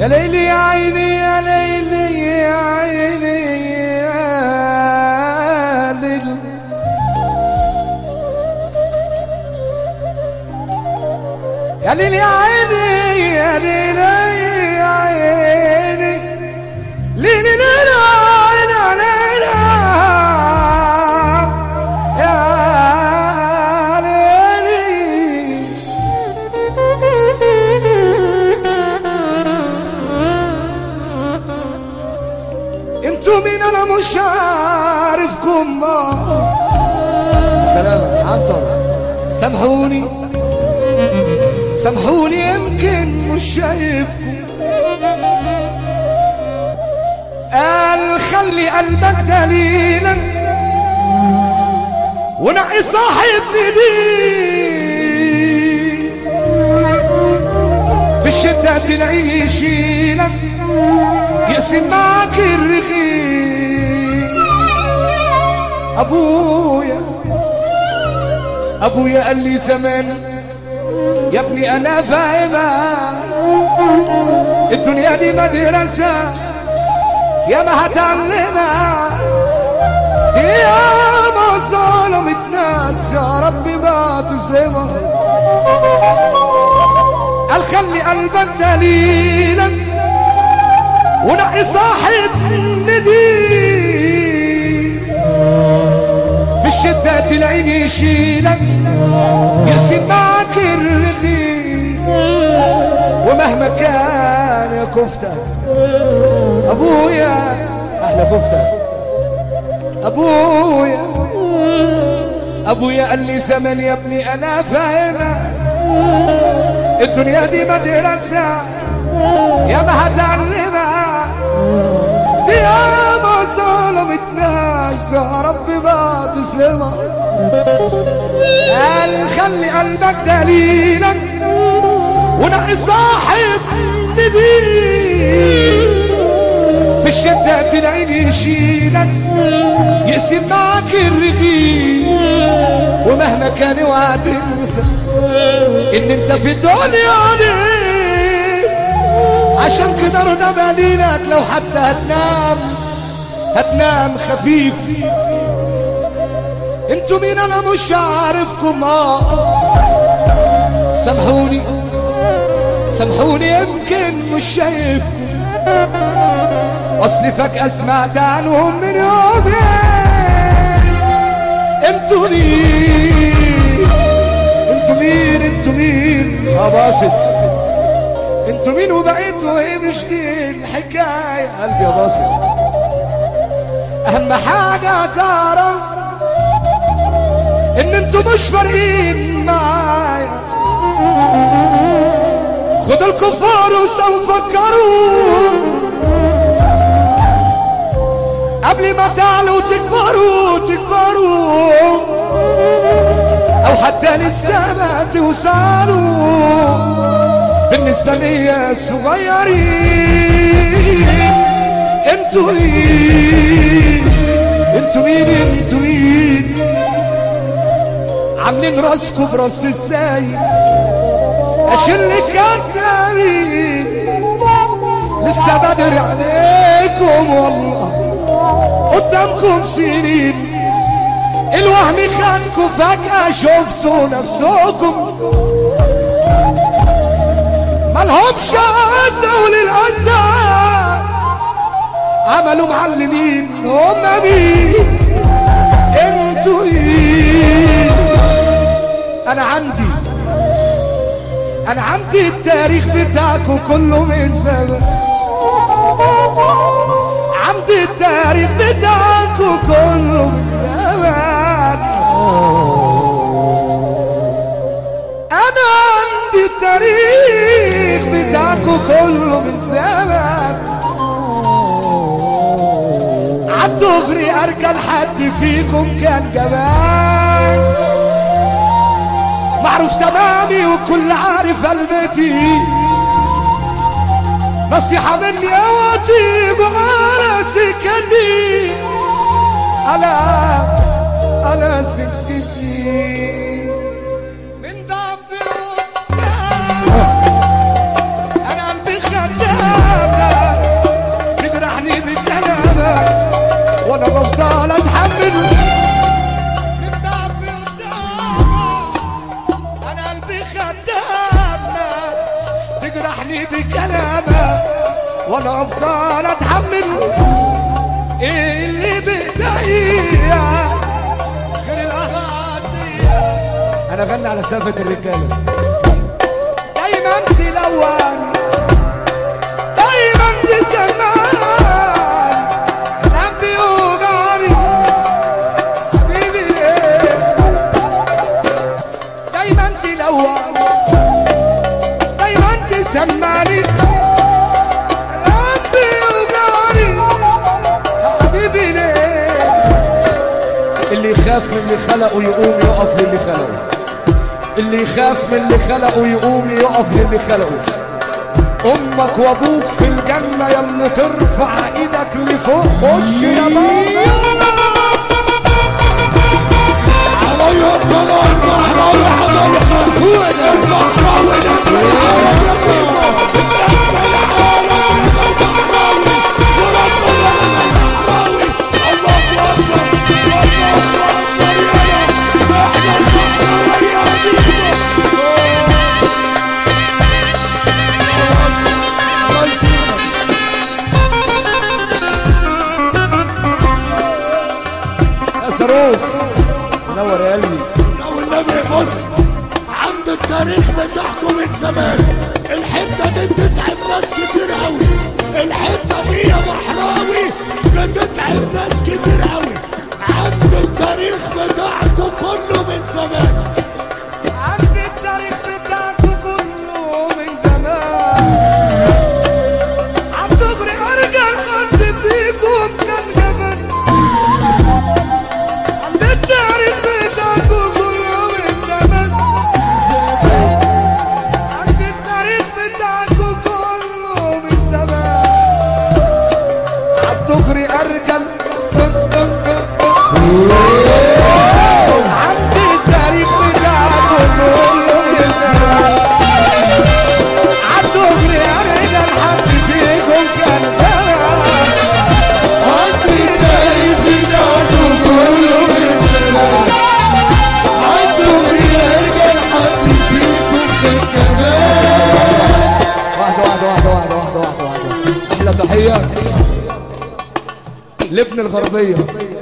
يا ليلي يا عيني يا ليلي يا عيني يا ليلي يا ليلي يا عيني يا ليلي يا عيني ليلي ليلي عيني ليلي يا ليلي انتوا مين انا مش عارفكم سلام عنتر سامحوني سامحوني يمكن مش شايفكم قال خلي قلبك دليلا ونقي صاحب دي في الشدة تلاقيه يشيلك يقسم معاك الرغيف ابويا ابويا قال لي زمان يا ابني انا فاهمها الدنيا دي مدرسة يا ما هتعلمها يا ما ظلمت ناس يا ربي ما تظلمها قال خلي قلبك دليلا ونقي صاحب نديم في الشدة تلاقيني يشيلك يقسم معاك الرغيف ومهما كان يا كفتة أبويا أحلى كفتة أبويا أبويا قال لي زمان يا ابني أنا فاهمة الدنيا دي مدرسة يا ما هتعلمها دي يا ما ظلمت ناس يا رب ما تسلمها قال خلي قلبك دليلا ونقي صاحب نديم في الشدة تلاقيني يشيلك يقسم معاك الرغيف ومهما كان اوعى تنسى ان انت في الدنيا دي عشان كده رضا بالينك لو حتى هتنام هتنام خفيف انتوا مين انا مش عارفكم اه سامحوني سامحوني يمكن مش شايفكم اصلي فجأة سمعت عنهم من يومين انتوا مين انتوا مين انتوا مين اباسط انتوا مين وبقيتوا ايه مش دي الحكاية قلبي يا باسط اهم حاجة تعرف ان انتوا مش فارقين معايا خدوا الكفار وسوف فكروا قبل ما تعلوا تكبروا تكبروا او حتى للسما توصلوا بالنسبة لي صغيرين انتوا مين انتوا مين انتوا مين عاملين راسكم براس ازاي اشيل كدابين لسه بدري عليكم والله قدامكم سنين الوهم خدكم فجأة شفتوا نفسكم ملهمش عزة وللعزة عملوا معلمين هم مين انتوا ايه انا عندي انا عندي التاريخ بتاعكم كله من زمان عندي التاريخ بتاعكم كله من زمان انا عندي التاريخ بتاعكم كله من زمان عالدغري ارجل حد فيكم كان جبان معروف تمامي وكل عارف قلبتي نصيحة مني اوعى تيجوا على سكتي على على سكتي من ضعف انا قلبي خدام وانا بفضل اتحمل من ضعفي قدامك انا قلبي خدامك تجرحني بكلامك وانا افضل اتحمل ايه اللي بايديا غير الاغاني انا غني على سافة الرجاله دايما تلون دايما تسمعني الهم بيوجعني حبيبي دايما تلون دايما تسمعني الهم بيوجعني يا حبيبي ليه اللي يخاف من اللي خلقه يقوم يقف للي خلقه اللي يخاف من اللي خلقه يقوم يقف للي خلقه امك وابوك في الجنه يلا ترفع ايدك لفوق خش يا بابا يا صاروخ نور يا قلبي لو النبي بص عند التاريخ بتاعكم من زمان الحته دي بتتعب ناس كتير قوي الحته دي يا بحراوي بتتعب ناس كتير قوي عند التاريخ بتاعكم كله من زمان عندي التاريخ بتاعكم كله من زمان عالدغري ارجع لحد فيكم كان جبل عندي التاريخ بتاعكم كله من زمان عندي التاريخ بتاعكم كله من زمان عالدغري ارجع عندي التاريخ بتاعكم كله من زمان عالدغري ارجع لحد فيكم كان جبل عندي التاريخ بتاعكم كله من زمان عالدغري ارجع لحد فيكم كان جبل واحدة واحدة واحدة واحدة واحدة واحدة واحدة أحلى تحية لابن الغربية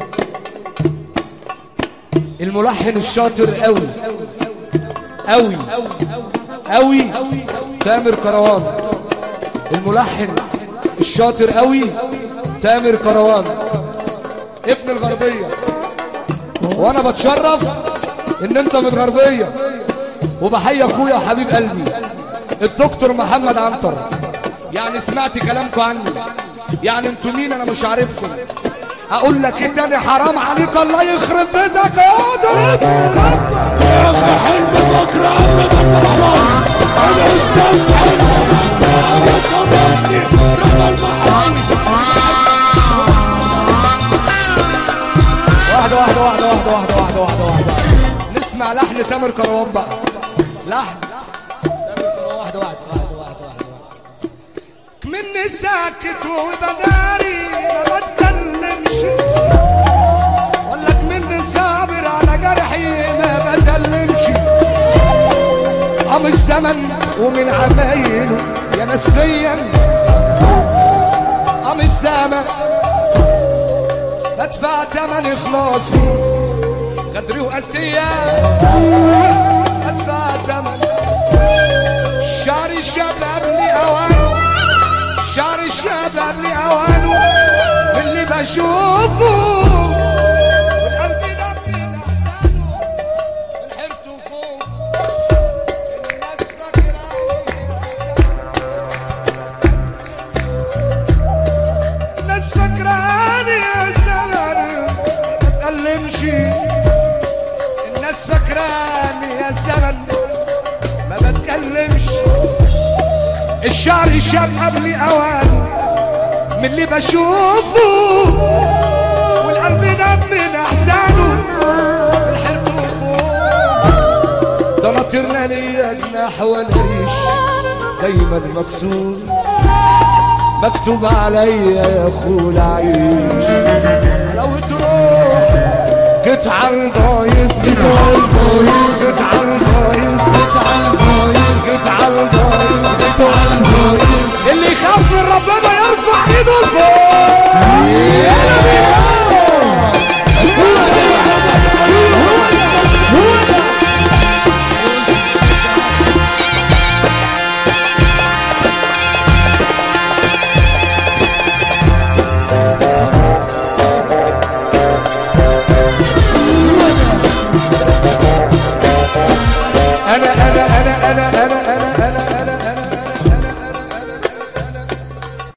الملحن الشاطر قوي قوي قوي تامر كروان الملحن الشاطر قوي تامر كروان ابن الغربية وانا بتشرف ان انت من الغربية وبحيي اخويا وحبيب قلبي الدكتور محمد عنتر يعني سمعت كلامكم عني يعني انتوا مين انا مش عارفكم اقول لك ايه تاني حرام عليك الله يخرب بيتك يا ضرب يا اخي حلم بكره ابدا خلاص انا استاذ حلم انا صبرني رضا المحامي واحدة واحدة واحدة واحدة واحدة واحدة واحدة واحدة نسمع لحن تامر كروان بقى لحن تامر كروان واحدة واحدة واحدة واحدة واحدة مني ساكت وبداري ما بتكلمش ولا مني صابر على جرحي ما بكلمش قام الزمن ومن عمايله يا ناس فيا قام الزمن بدفع تمن اخلاصي غدري وقاسية بدفع تمن شعر الشباب لي اوانه شعر الشباب لي اوانه اللي بشوفه والقلب دبي احسانه من حيرته وخوفه الناس فاكراني الناس فاكراني يا زمن ما تألمش الناس فاكراني يا زمن ما بتكلمش الشعر شاب قبل اوان من اللي بشوفه والقلب دم من احزانه من حيرته وخوفه ده انا طيرنا ليا جناح ولا ريش دايما مكسور مكتوب عليا يا اخو العيش لو جيت على البايظ جيت على البايظ جيت على البايظ